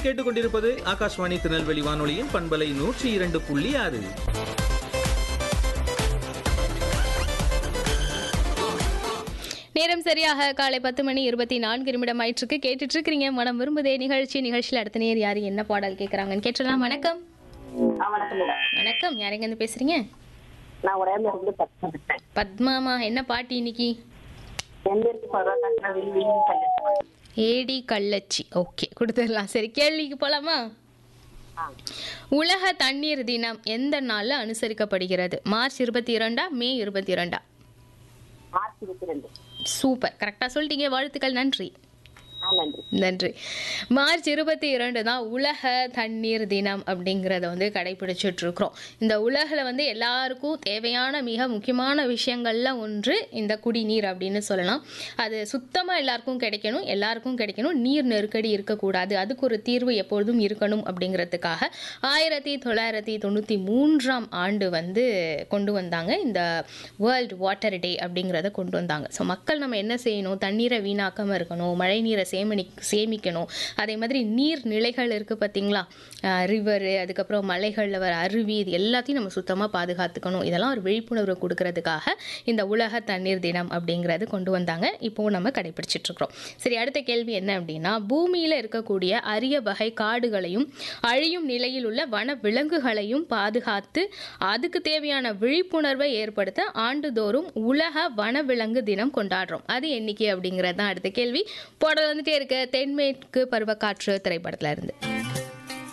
கேட்டுக்கொண்டிருப்பது ஆகாஷ்வாணி திருநெல்வேலி வானொலியின் பண்பலை நூற்றி இரண்டு புள்ளி ஆறு நேரம் சரியாக காலை பத்து மணி இருபத்தி நான்கு நிமிடம் ஆயிற்றுக்கு கேட்டுட்டு இருக்கிறீங்க மனம் விரும்புதே நிகழ்ச்சி நிகழ்ச்சியில் அடுத்த நேர் யார் என்ன பாடல் கேட்குறாங்கன்னு கேட்டுடலாம் வணக்கம் ஆ, வணக்கம் மேடம் வணக்கம் யாரெங்க இருந்து பேசுறீங்க நான் உடையாம இருந்து பத்து பேசுறேன் பத்மாமா என்ன பாட்டி இன்னைக்கு என் பேருக்கு பரவாயில்ல வெளி வெளி கல்யாணம் ஏடி கள்ளச்சி ஓகே கொடுத்துடலாம் சரி கேள்விக்கு போலாமா உலக தண்ணீர் தினம் எந்த நாள்ல அனுசரிக்கப்படுகிறது மார்ச் இருபத்தி இரண்டா மே இருபத்தி இரண்டா மார்ச் இருபத்தி ரெண்டு சூப்பர் கரெக்டாக சொல்லிட்டீங்க வாழ்த்துக்கள் நன்றி ஆ நன்றி நன்றி மார்ச் இருபத்தி இரண்டு தான் உலக தண்ணீர் தினம் அப்படிங்கிறத வந்து கடைபிடிச்சிட்டு இருக்கிறோம் இந்த உலகில் வந்து எல்லாருக்கும் தேவையான மிக முக்கியமான விஷயங்கள்ல ஒன்று இந்த குடிநீர் அப்படின்னு சொல்லலாம் அது சுத்தமாக எல்லாருக்கும் கிடைக்கணும் எல்லாருக்கும் கிடைக்கணும் நீர் நெருக்கடி இருக்கக்கூடாது அதுக்கு ஒரு தீர்வு எப்பொழுதும் இருக்கணும் அப்படிங்கிறதுக்காக ஆயிரத்தி தொள்ளாயிரத்தி தொண்ணூற்றி மூன்றாம் ஆண்டு வந்து கொண்டு வந்தாங்க இந்த வேர்ல்டு வாட்டர் டே அப்படிங்கிறத கொண்டு வந்தாங்க ஸோ மக்கள் நம்ம என்ன செய்யணும் தண்ணீரை வீணாக்காமல் இருக்கணும் மழை நீரை சேமி சேமிக்கணும் அதே மாதிரி நீர் நிலைகள் இருக்குது பார்த்தீங்களா ரிவரு அதுக்கப்புறம் மலைகளில் வர அருவி இது எல்லாத்தையும் நம்ம சுத்தமாக பாதுகாத்துக்கணும் இதெல்லாம் ஒரு விழிப்புணர்வு கொடுக்கறதுக்காக இந்த உலக தண்ணீர் தினம் அப்படிங்கிறது கொண்டு வந்தாங்க இப்போவும் நம்ம கடைபிடிச்சிட்டு இருக்கிறோம் சரி அடுத்த கேள்வி என்ன அப்படின்னா பூமியில் இருக்கக்கூடிய அரிய வகை காடுகளையும் அழியும் நிலையில் உள்ள வன விலங்குகளையும் பாதுகாத்து அதுக்கு தேவையான விழிப்புணர்வை ஏற்படுத்த ஆண்டுதோறும் உலக வனவிலங்கு தினம் கொண்டாடுறோம் அது என்னைக்கு அப்படிங்கிறது தான் அடுத்த கேள்வி பாடல் வந்துட்டே இருக்க தென்மேற்கு பருவக்காற்று திரைப்படத்துல இருந்து